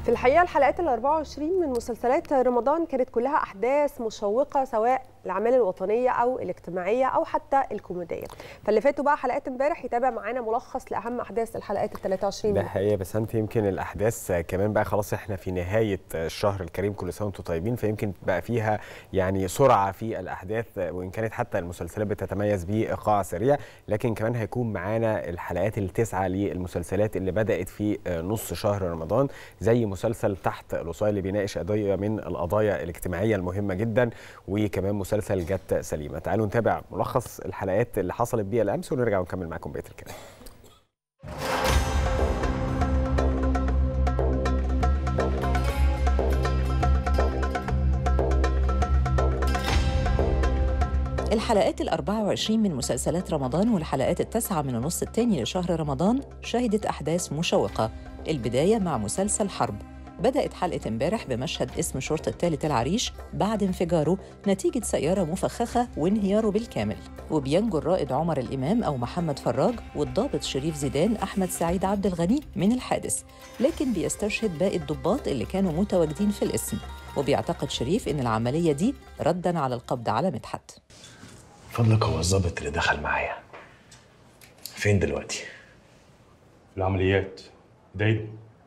في الحقيقه الحلقات ال 24 من مسلسلات رمضان كانت كلها احداث مشوقه سواء الاعمال الوطنيه او الاجتماعيه او حتى الكوميديه فاللي فاتوا بقى حلقات امبارح يتابع معانا ملخص لاهم احداث الحلقات ال 23 ده حقيقه بس انت يمكن الاحداث كمان بقى خلاص احنا في نهايه الشهر الكريم كل سنه وانتم طيبين فيمكن بقى فيها يعني سرعه في الاحداث وان كانت حتى المسلسلات بتتميز بايقاع سريع لكن كمان هيكون معانا الحلقات التسعه للمسلسلات اللي بدات في نص شهر رمضان زي مسلسل تحت الوصايه اللي بيناقش قضيه من القضايا الاجتماعيه المهمه جدا وكمان مسلسل جت سليمه تعالوا نتابع ملخص الحلقات اللي حصلت بيها الامس ونرجع ونكمل معاكم بقيه الكلام الحلقات ال 24 من مسلسلات رمضان والحلقات التاسعة من النص الثاني لشهر رمضان شهدت أحداث مشوقة البداية مع مسلسل حرب بدأت حلقة امبارح بمشهد اسم شرطة ثالث العريش بعد انفجاره نتيجة سيارة مفخخة وانهياره بالكامل وبينجو الرائد عمر الإمام أو محمد فراج والضابط شريف زيدان أحمد سعيد عبد الغني من الحادث لكن بيستشهد باقي الضباط اللي كانوا متواجدين في الاسم وبيعتقد شريف إن العملية دي رداً على القبض على مدحت فضلك هو الظابط اللي دخل معايا فين دلوقتي؟ العمليات دايما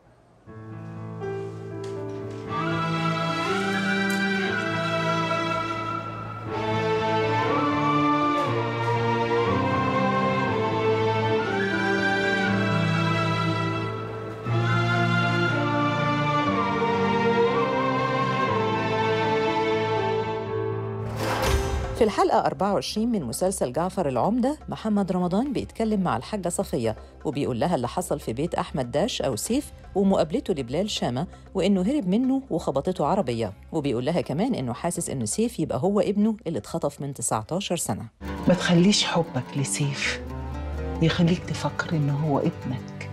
في الحلقة 24 من مسلسل جعفر العمدة محمد رمضان بيتكلم مع الحاجة صفية وبيقول لها اللي حصل في بيت أحمد داش أو سيف ومقابلته لبلال شامة وإنه هرب منه وخبطته عربية وبيقول لها كمان إنه حاسس إنه سيف يبقى هو ابنه اللي اتخطف من 19 سنة ما تخليش حبك لسيف يخليك تفكر إنه هو ابنك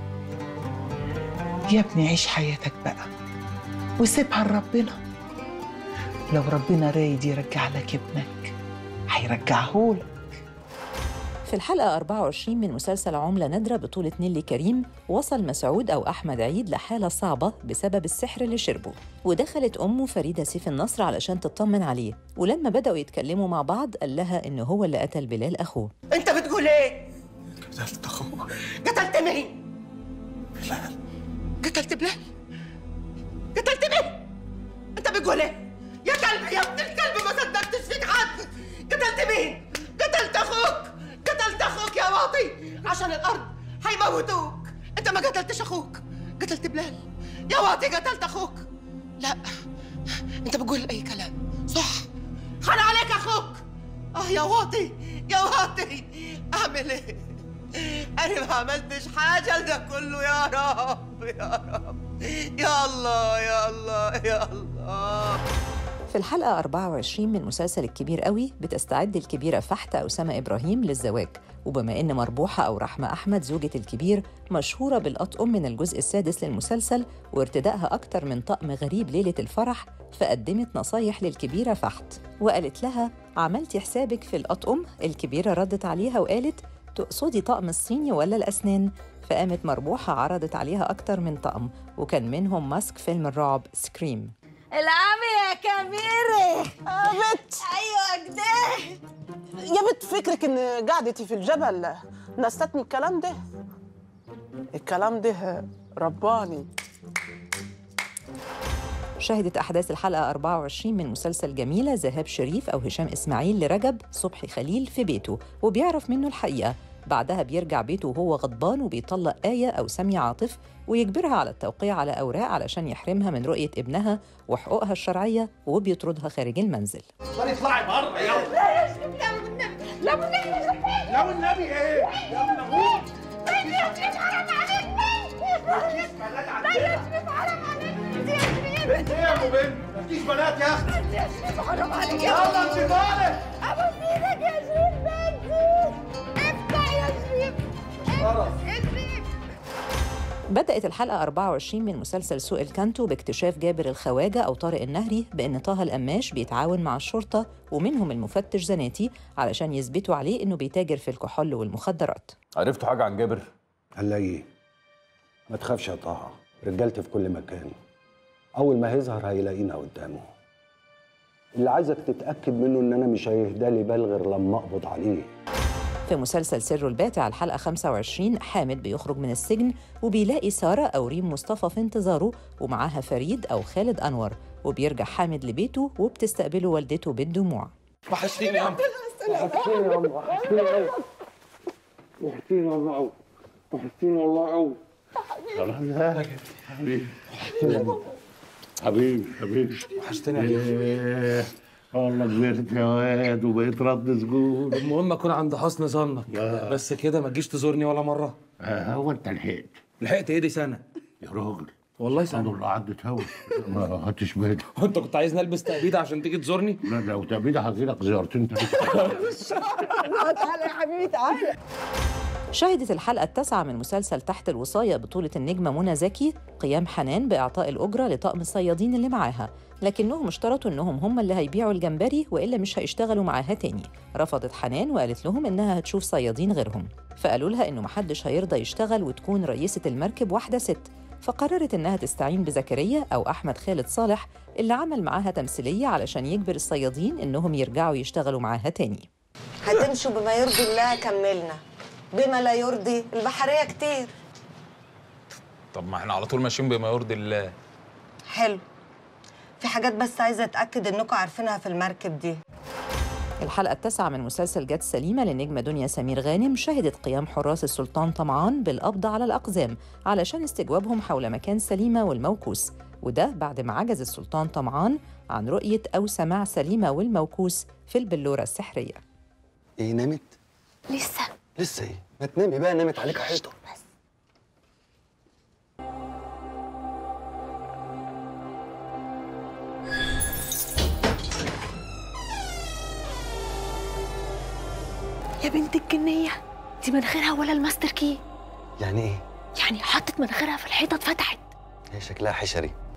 يا ابني عيش حياتك بقى وسيبها لربنا لو ربنا رايد يرجع لك ابنك هيرجعهولك في الحلقة 24 من مسلسل عملة نادرة بطولة نيلي كريم وصل مسعود أو أحمد عيد لحالة صعبة بسبب السحر اللي شربه ودخلت أمه فريدة سيف النصر علشان تطمن عليه ولما بدأوا يتكلموا مع بعض قال لها إنه هو اللي قتل بلال أخوه انت بتقول ايه؟ قتلت اخوه قتلت مين؟ بلال قتلت بلال؟ قتلت مين؟ انت بتقول ايه؟ يا كلب يا ابن الكلب ما صدقتش فيك حد قتلت مين؟ قتلت اخوك قتلت اخوك يا واطي عشان الارض هيموتوك انت ما قتلتش اخوك قتلت بلال يا واطي قتلت اخوك لا انت بتقول اي كلام صح خان عليك اخوك اه يا واطي يا واطي اعمل ايه انا ما عملتش حاجه لده كله يا رب يا رب يا الله يا الله يا الله في الحلقة 24 من مسلسل الكبير قوي بتستعد الكبيرة فحتة أو سما إبراهيم للزواج وبما إن مربوحة أو رحمة أحمد زوجة الكبير مشهورة بالأطقم من الجزء السادس للمسلسل وارتدائها أكتر من طقم غريب ليلة الفرح فقدمت نصايح للكبيرة فحت وقالت لها عملتي حسابك في الأطقم؟ الكبيرة ردت عليها وقالت تقصدي طقم الصيني ولا الأسنان؟ فقامت مربوحة عرضت عليها أكتر من طقم وكان منهم ماسك فيلم الرعب سكريم العبي يا كبيرة يا بت ايوه كده يا بت فكرك ان قعدتي في الجبل نستني الكلام ده الكلام ده رباني شهدت أحداث الحلقة 24 من مسلسل جميلة ذهاب شريف أو هشام إسماعيل لرجب صبحي خليل في بيته وبيعرف منه الحقيقة بعدها بيرجع بيته وهو غضبان وبيطلق آية أو سامية عاطف ويجبرها على التوقيع على أوراق علشان يحرمها من رؤية ابنها وحقوقها الشرعية وبيطردها خارج المنزل طلعي اطلعي بره يلا لا يا شريف لا والنبي لا والنبي يا شريف لا والنبي ايه يا ابن ابوك بنتي يا شريف حرام عليك بنتي لا يا شريف حرام عليك بنتي يا شريف بنت ايه يا ابو بنت مفيش بنات يا اختي بنتي يا شريف حرام عليك يا يلا انت مالك ابوس ايدك يا شريف بنتي افتح يا شريف خلاص يا شريف بدأت الحلقة 24 من مسلسل سوق الكانتو باكتشاف جابر الخواجة أو طارق النهري بأن طه القماش بيتعاون مع الشرطة ومنهم المفتش زناتي علشان يثبتوا عليه إنه بيتاجر في الكحول والمخدرات عرفتوا حاجة عن جابر؟ هنلاقيه ما تخافش يا طه رجالتي في كل مكان اول ما هيظهر هيلاقينا قدامه اللي عايزك تتاكد منه ان انا مش هيهدى لي بال غير لما اقبض عليه في مسلسل سر الباتع الحلقة 25 حامد بيخرج من السجن وبيلاقي سارة أو ريم مصطفى في انتظاره ومعاها فريد أو خالد أنور وبيرجع حامد لبيته وبتستقبله والدته بالدموع وحشتيني يا عم وحشتيني يا عم وحشتيني قوي وحشتيني والله قوي وحشتيني والله قوي حبيبي حبيبي حبيبي وحشتني يا إيه، والله كبرت يا واد وبقيت رد سجون المهم اكون عند حسن ظنك آه. بس كده ما تجيش تزورني ولا مره آه، هو انت لحقت لحقت ايه دي سنه يا راجل والله انا سنه اللي عدت هوا ما هاتش بالي وانت كنت عايزني البس تأبيدة عشان تيجي تزورني لا لو تبيد هجيلك زيارتين تلاتة تعالى يا حبيبي تعالى شهدت الحلقة التاسعة من مسلسل تحت الوصاية بطولة النجمة منى زكي قيام حنان بإعطاء الأجرة لطقم الصيادين اللي معاها لكنهم اشترطوا إنهم هم اللي هيبيعوا الجمبري وإلا مش هيشتغلوا معاها تاني رفضت حنان وقالت لهم إنها هتشوف صيادين غيرهم فقالوا لها إنه محدش هيرضى يشتغل وتكون رئيسة المركب واحدة ست فقررت إنها تستعين بزكريا أو أحمد خالد صالح اللي عمل معاها تمثيلية علشان يجبر الصيادين إنهم يرجعوا يشتغلوا معاها تاني هتمشوا بما يرضي الله كملنا بما لا يرضي البحرية كتير طب ما احنا على طول ماشيين بما يرضي الله حلو في حاجات بس عايزة أتأكد إنكم عارفينها في المركب دي الحلقة التاسعة من مسلسل جت سليمة للنجمة دنيا سمير غانم شهدت قيام حراس السلطان طمعان بالقبض على الأقزام علشان استجوابهم حول مكان سليمة والموكوس وده بعد ما عجز السلطان طمعان عن رؤية أو سماع سليمة والموكوس في البلورة السحرية ايه نامت لسه لسه ايه ما تنامي بقى نامت عليك حيطه يا بنت الجنية دي مناخيرها ولا الماستر كي يعني ايه يعني حطت مناخيرها في الحيطة اتفتحت هي شكلها حشري